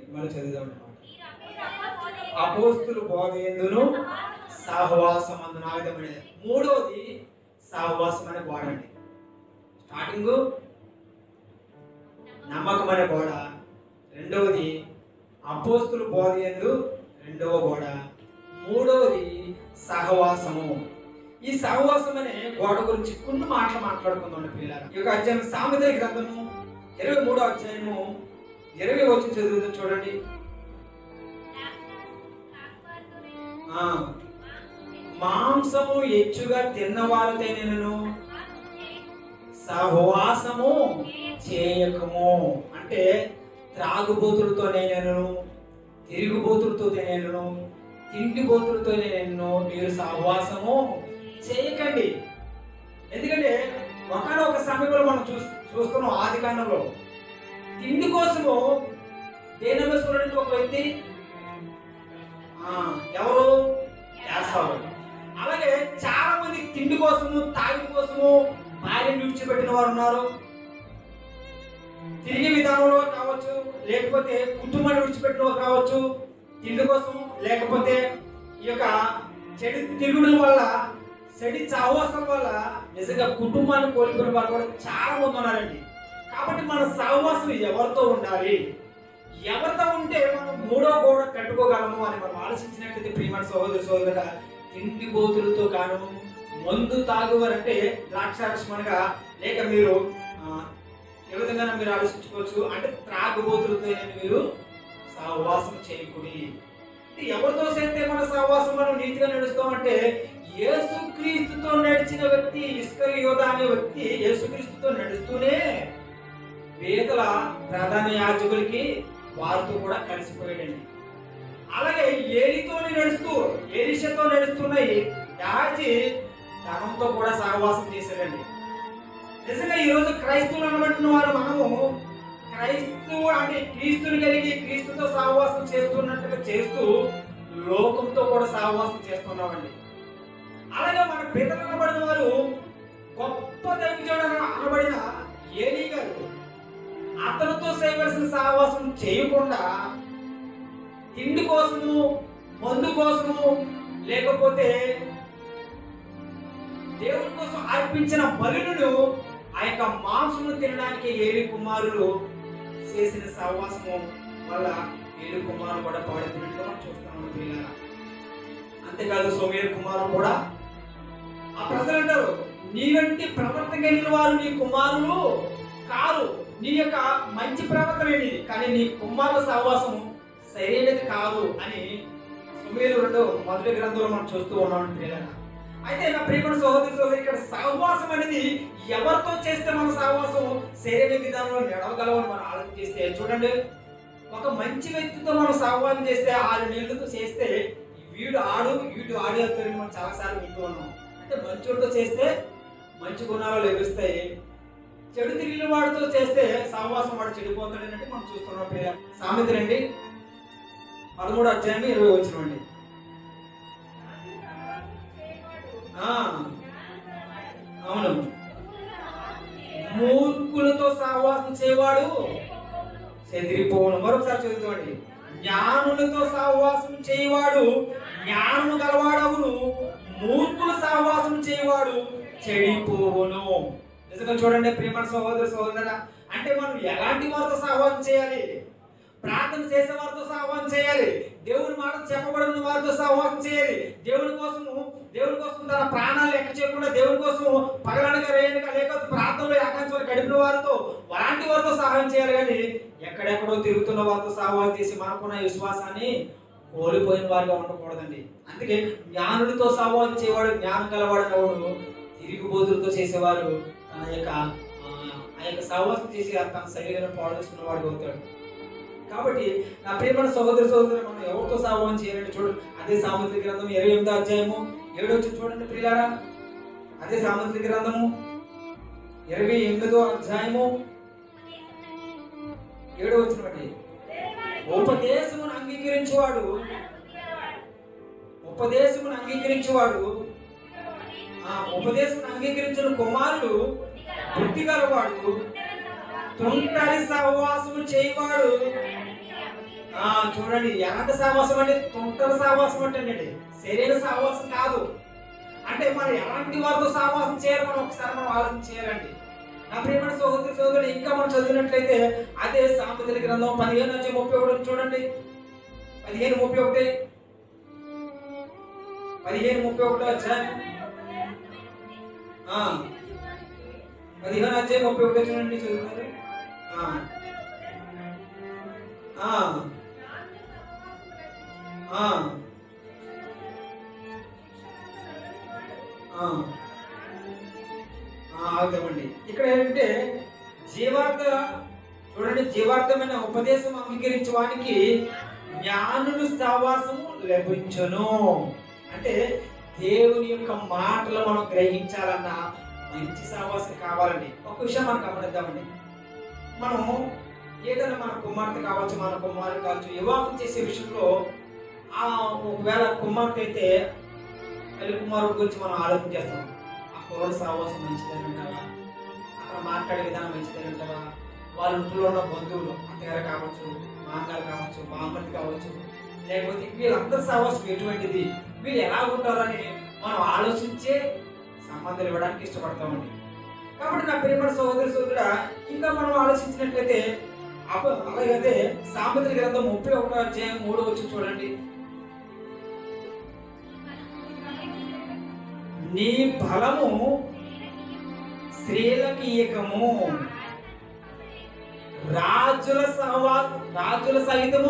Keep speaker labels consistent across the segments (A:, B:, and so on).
A: మనం చదువుదాం అపోస్తులు బోధ ఎందును సహవాసం అందు ఆ విధమైనది మూడవది సహవాసం అనే గోడ అండి స్టార్టింగ్ నమ్మకం అనే గోడ రెండవది అపోస్తులు బోధ ఎందు రెండవ గోడ మూడవది సహవాసము ఈ సహవాసం అనే గోడ గురించి కొన్ని మాటలు మాట్లాడుకుందాం పిల్లల ఈ యొక్క అధ్యాయం సామెత గ్రంథము ఇరవై మూడో అధ్యాయము ఇరవై వచ్చి చదువుతుంది చూడండి ఆ మాంసము ఎచ్చుగా తిన్నవారితో నేను సహవాసము చేయకము అంటే త్రాగుబోతులతో నేను తిరుగుబోతులతో నేను తిండిబోతులతో నేను మీరు సహవాసము చేయకండి ఎందుకంటే ఒకనొక సమయంలో మనం చూ చూస్తున్నాం ఆది కాండంలో తిండి కోసము దేనిలో చూడండి ఒక వ్యక్తి ఆ, ఎవరు యాసావు అలాగే చాలా మంది తిండి కోసము తాగి కోసము భార్యను విడిచిపెట్టిన వారు ఉన్నారు తిరిగే విధానంలో కావచ్చు లేకపోతే కుటుంబాన్ని విడిచిపెట్టిన వారు కావచ్చు తిండి కోసం లేకపోతే ఈ యొక్క చెడు తిరుగుల వల్ల చెడు సహవాసం వల్ల నిజంగా కుటుంబాన్ని కోల్పోయిన వాళ్ళు కూడా చాలా మంది ఉన్నారండి కాబట్టి మన సహవాసం ఎవరితో ఉండాలి ఎవరితో ఉంటే మనం మూడో గోడ కట్టుకోగలము అని మనం ఆలోచించినట్లయితే ప్రియమైన సహోదరు సహోదరుల తిండి బోతులతో కాను మందు తాగువారంటే ద్రాక్షారసమనగా లేక మీరు ఆ, ఏ విధంగా మీరు ఆలోచించుకోవచ్చు అంటే త్రాగుబోతులతో మీరు సహవాసం చేయకూడి అంటే ఎవరితో చేస్తే మన సహవాసం మనం నీతిగా నడుస్తామంటే యేసుక్రీస్తుతో నడిచిన వ్యక్తి ఇస్కరియోధ అనే వ్యక్తి యేసుక్రీస్తుతో నడుస్తూనే వేదల ప్రధాన యాజకులకి వారితో కూడా కలిసిపోయాడండి అలాగే ఏలితోని నడుస్తూ ఏలిషతో నడుస్తున్న ఈ యాజి తనంతో కూడా సహవాసం చేశాడండి నిజంగా ఈ రోజు క్రైస్తవులు అనబడిన వారు మనము క్రైస్తవు అంటే క్రీస్తుని కలిగి క్రీస్తుతో సహవాసం చేస్తున్నట్టుగా చేస్తూ లోకంతో కూడా సహవాసం చేస్తున్నామండి అలాగే మన పితలు అనబడిన వారు గొప్ప దైవజుడు అనబడిన ఏలీ గారు అతనితో చేయవలసిన సహవాసం చేయకుండా తిండి కోసము మందు కోసము లేకపోతే దేవుని కోసం అర్పించిన బలులను ఆ యొక్క మాంసమును తినడానికి ఏలి కుమారులు చేసిన సహవాసము వల్ల ఏలి కుమారులు కూడా పాడుతున్నట్లు మనం చూస్తున్నాము పిల్లల అంతేకాదు సోమేరు కుమారులు కూడా ఆ ప్రజలు అంటారు నీ వంటి ప్రవర్తన కలిగిన వారు నీ కుమారులు కారు నీ యొక్క మంచి ప్రవర్తన ఇది కానీ నీ కుమారుల సహవాసము సరైనది కాదు అని సుమేరు రెండు మొదటి గ్రంథంలో మనం చూస్తూ ఉన్నాం పిల్లల అయితే నా ప్రియమైన సహోదరి సహోదరి ఇక్కడ సహవాసం అనేది ఎవరితో చేస్తే మన సహవాసం సరైన విధానంలో నడవగలమని మనం ఆలోచన చేస్తే చూడండి ఒక మంచి వ్యక్తితో మనం సహవాసం చేస్తే ఆరు నెలలతో చేస్తే వీడు ఆడు వీడు ఆడి అవుతారని మనం చాలాసార్లు వింటూ ఉన్నాం అంటే మంచోడితో చేస్తే మంచి గుణాలు లభిస్తాయి చెడు తిరిగిన వాడితో చేస్తే సహవాసం వాడు చెడిపోతాడని అంటే మనం చూస్తున్నాం పిల్ల సామెత రండి పదమూడు అధ్యాయం ఇరవై వచ్చినండి ఆ, అవును మూర్ఖులతో సహవాసం చేయవాడు చెదిరిపోవడం మరొకసారి చదువుతామండి జ్ఞానులతో సహవాసం చేయవాడు జ్ఞానము గలవాడవును మూర్ఖుల సహవాసం చేయవాడు చెడిపోవును నిజంగా చూడండి ప్రియమైన సహోదర సహోదర అంటే మనం ఎలాంటి వారితో సహవాసం చేయాలి ప్రార్థన చేసే వారితో సహవాసం చేయాలి దేవుని మాట చెప్పబడిన వారితో సహవాసం చేయాలి దేవుని కోసము దేవుని కోసం తన ప్రాణాలు లెక్క చేయకుండా దేవుని కోసం పగలనగా రేయనగా లేకపోతే ప్రార్థనలో ఏకాంశాలు గడిపిన వారితో అలాంటి వారితో సహాయం చేయాలి కానీ ఎక్కడెక్కడో తిరుగుతున్న వారితో సహవాసం చేసి మనకున్న విశ్వాసాన్ని కోల్పోయిన వారిగా ఉండకూడదండి అందుకే జ్ఞానుడితో సహవాసం చేయవాడు జ్ఞానం గలవాడు తిరుగుబోతులతో చేసేవారు తన యొక్క ఆ, ఆ యొక్క సహవాసం చేసి తన శరీరం పాడు చేసుకున్న వాడు అవుతాడు కాబట్టి నా ప్రియమైన సహోదర సహోదరు మనం ఎవరితో సహవాసం చేయాలంటే చూడు అదే సాముద్రిక గ్రంథం ఇరవై ఎనిమిదో అధ్యాయము ఏడో వచ్చి చూడండి ప్రియులారా అదే సాముద్రిక గ్రంథము ఇరవై ఎనిమిదో అధ్యాయము ఏడో వచ్చిన బట్టి ఉపదేశమును అంగీకరించేవాడు ఉపదేశమును అంగీకరించేవాడు ఆ ఉపదేశమును అంగీకరించిన కుమారుడు బుద్ధి గలవాడు తుంటరి సహవాసము చేయవాడు ఆ ఆ చూడండి ఎలాంటి సావాసం అంటే తుంటల సావాసం అంటే శరీర సావాసం కాదు అంటే మనం ఎలాంటి వారితో సావాసం చేయాలి మనం ఒకసారి మనం ఆలోచన చేయాలండి నా ప్రియమైన సోదరి సోదరుడు ఇంకా మనం చదివినట్లయితే అదే సామెతల గ్రంథం పదిహేను నుంచి ముప్పై ఒకటి చూడండి పదిహేను ముప్పై ఒకటి పదిహేను ముప్పై ఒకటి అధ్యాయం ఆ, పదిహేను అధ్యాయం ముప్పై ఒకటి చూడండి చదువుతారు ఆ. ఆ. ఆ. ఆ. ఆ, ఆగుదామండి ఇక్కడ ఏంటంటే జీవార్థ చూడండి జీవార్థమైన ఉపదేశం అంగీకరించే వానికి జ్ఞానులు సహవాసము లభించును అంటే దేవుని యొక్క మాటలు మనం గ్రహించాలన్నా మంచి సహవాసం కావాలండి ఒక విషయం మనం గమనిద్దామండి మనం ఏదైనా మన కుమార్తె కావచ్చు మన కుమారుడు కావచ్చు వివాహం చేసే విషయంలో ఆ ఒకవేళ కుమార్తె అయితే పెళ్లి కుమారుడు గురించి మనం ఆలోచన చేస్తాం ఆ కుర్రోడు సహవాసం మంచిదని ఉంటావా అక్కడ మాట్లాడే విధానం మంచిదని ఉంటావా వాళ్ళ ఇంట్లో ఉన్న బంధువులు అత్తగారు కావచ్చు మామగారు కావచ్చు బామ్మర్ది కావచ్చు లేకపోతే వీళ్ళందరి సహవాసం ఎటువంటిది వీళ్ళు ఎలా ఉంటారని మనం ఆలోచించే సంబంధాలు ఇవ్వడానికి ఇష్టపడతామండి కాబట్టి నా ప్రియమైన సహోదరి సోదరుడ ఇంకా మనం ఆలోచించినట్లయితే అప అలాగైతే సామెతల గ్రంథం ముప్పై ఒకటో అధ్యాయం మూడో వచ్చి చూడండి నీ బలము స్త్రీలకి ఈకము రాజుల సహవా రాజుల సహితము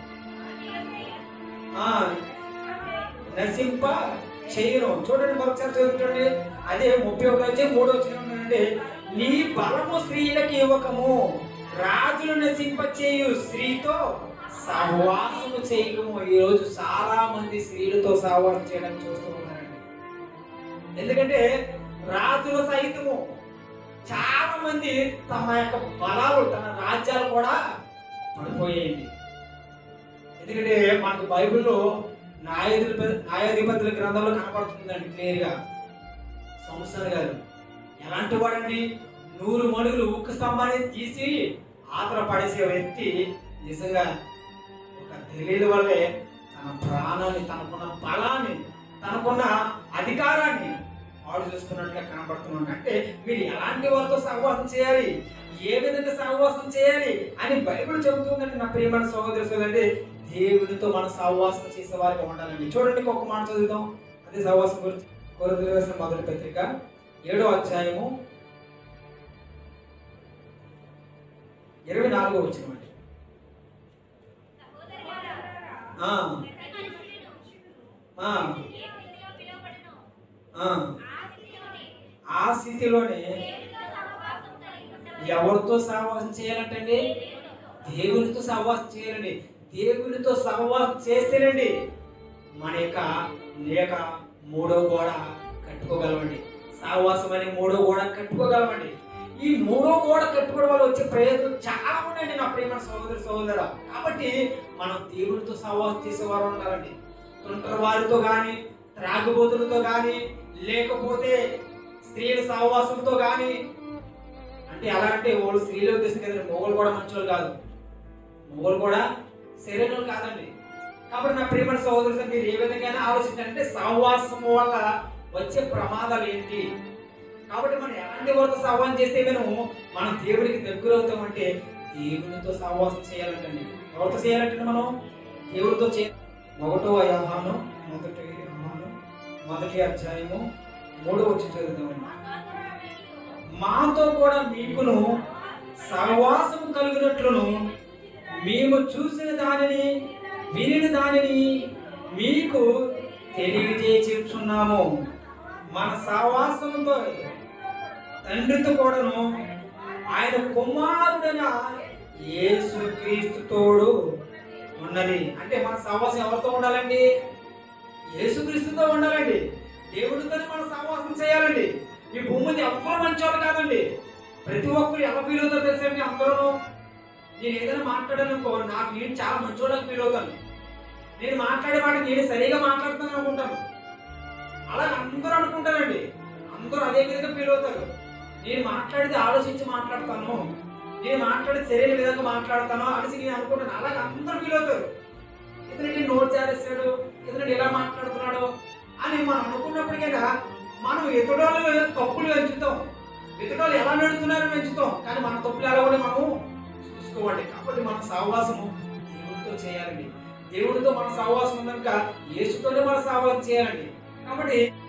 A: ఆ నశింప చేయను చూడండి మరొకసారి చదువుతుండండి అదే ముప్పై ఒకటి వచ్చి మూడు వచ్చిన నీ బలము స్త్రీలకి ఇవ్వకము రాజులు నశింప చేయు స్త్రీతో సహవాసము చేయకము ఈ రోజు చాలా మంది స్త్రీలతో సహవాసం చేయడానికి చూస్తూ ఉన్నారండి ఎందుకంటే రాజుల సహితము చాలా మంది తమ యొక్క బలాలు తన రాజ్యాలు కూడా పడిపోయాయండి ఎందుకంటే మనకు బైబిల్లో న్యాయాధిపతి న్యాయాధిపతుల గ్రంథంలో కనపడుతుందండి క్లియర్గా సంస్థలు గారు ఎలాంటి వాడండి నూరు మడుగులు ఉక్కు స్తంభాన్ని తీసి ఆతర పడేసే వ్యక్తి నిజంగా ఒక తెలియదు వల్లే తన ప్రాణాన్ని తనకున్న బలాన్ని తనకున్న అధికారాన్ని పాడు చేసుకున్నట్లుగా కనబడుతున్నాడు అంటే మీరు ఎలాంటి వారితో సహవాసం చేయాలి ఏ విధంగా సహవాసం చేయాలి అని బైబిల్ చెబుతుందండి నా ప్రియమైన సహోదరు సోదరుడు దేవునితో మనం సహవాసం చేసే వారికి ఉండాలండి చూడండి ఒక మాట చదువుదాం అదే సహవాసం గురించి కొరింథీయులకు రాసిన మొదటి పత్రిక ఏడో అధ్యాయము ఇరవై నాలుగో వచ్చిన ఆ ఆ, ఆ, ఆ స్థితిలోనే ఎవరితో సహవాసం చేయాలంటండి దేవునితో సహవాసం చేయాలండి దేవునితో సహవాసం చేస్తేనండి మన యొక్క లేక మూడో గోడ కట్టుకోగలమండి సహవాసం అనే మూడో గోడ కట్టుకోగలమండి ఈ మూడో గోడ కట్టుకోవడం వల్ల వచ్చే ప్రయోజనం చాలా ఉన్నాయండి నా ప్రేమ సహోదరి సహోదర కాబట్టి మనం దేవునితో సహవాసం చేసేవారు ఉండాలండి తుంటర వారితో కానీ త్రాగుబోతులతో కానీ లేకపోతే స్త్రీల సహవాసంతో కానీ అంటే ఎలా అంటే వాళ్ళు స్త్రీలు ఉద్దేశం కదండి మొగలు కూడా మంచోళ్ళు కాదు మొగలు కూడా శరీరం కాదండి కాబట్టి నా ప్రియమైన సహోదరు మీరు ఏ విధంగా ఆలోచించాలంటే సహవాసం వల్ల వచ్చే ప్రమాదాలు ఏంటి కాబట్టి మనం ఎలాంటి వారితో సహవాసం చేస్తే మనం మనం దేవుడికి దగ్గర అవుతామంటే దేవునితో సహవాసం చేయాలంటండి ఎవరితో చేయాలంటే మనం దేవుడితో చే ఒకటో యహాను మొదటి యహాను మొదటి అధ్యాయము మూడో వచ్చి చదువుతామండి మాతో కూడా మీకును సహవాసం కలిగినట్లును మేము చూసిన దానిని వినిన దానిని మీకు తెలియజేస్తున్నాము మన సహవాసంతో తండ్రితో కూడాను ఆయన కుమారుడైన యేసు క్రీస్తుతోడు ఉన్నది అంటే మన సహవాసం ఎవరితో ఉండాలండి యేసుక్రీస్తుతో ఉండాలండి దేవుడితోనే మనం సహవాసం చేయాలండి ఈ భూమి మీద ఎవ్వరు మంచోళ్ళు కాదండి ప్రతి ఒక్కరు ఎలా ఫీల్ అవుతారో తెలుసండి అందరూ నేను ఏదైనా మాట్లాడాలనుకో నాకు నేను చాలా మంచోళ్ళకి ఫీల్ అవుతాను నేను మాట్లాడే మాట నేను సరిగా మాట్లాడుతాను అనుకుంటాను అలా అందరూ అనుకుంటారండి అందరూ అదే విధంగా ఫీల్ అవుతారు నేను మాట్లాడితే ఆలోచించి మాట్లాడతాను నేను మాట్లాడే సరైన విధంగా మాట్లాడతాను అనేసి నేను అనుకుంటాను అలాగే అందరూ ఫీల్ అవుతారు ఇతనికి నోట్ జారేస్తాడు ఇతను ఇలా మాట్లాడుతున్నాడు అని మనం అనుకున్నప్పటికైనా మనం ఇతరులు తప్పులు పెంచుతాం ఇతరులు ఎలా నడుతున్నారో పెంచుతాం కానీ మన తప్పులు ఎలా కూడా మనము చూసుకోవాలి కాబట్టి మన సహవాసము దేవుడితో చేయాలండి దేవుడితో మన సహవాసం ఉందనుక యేసుతోనే మన సహవాసం చేయాలండి కాబట్టి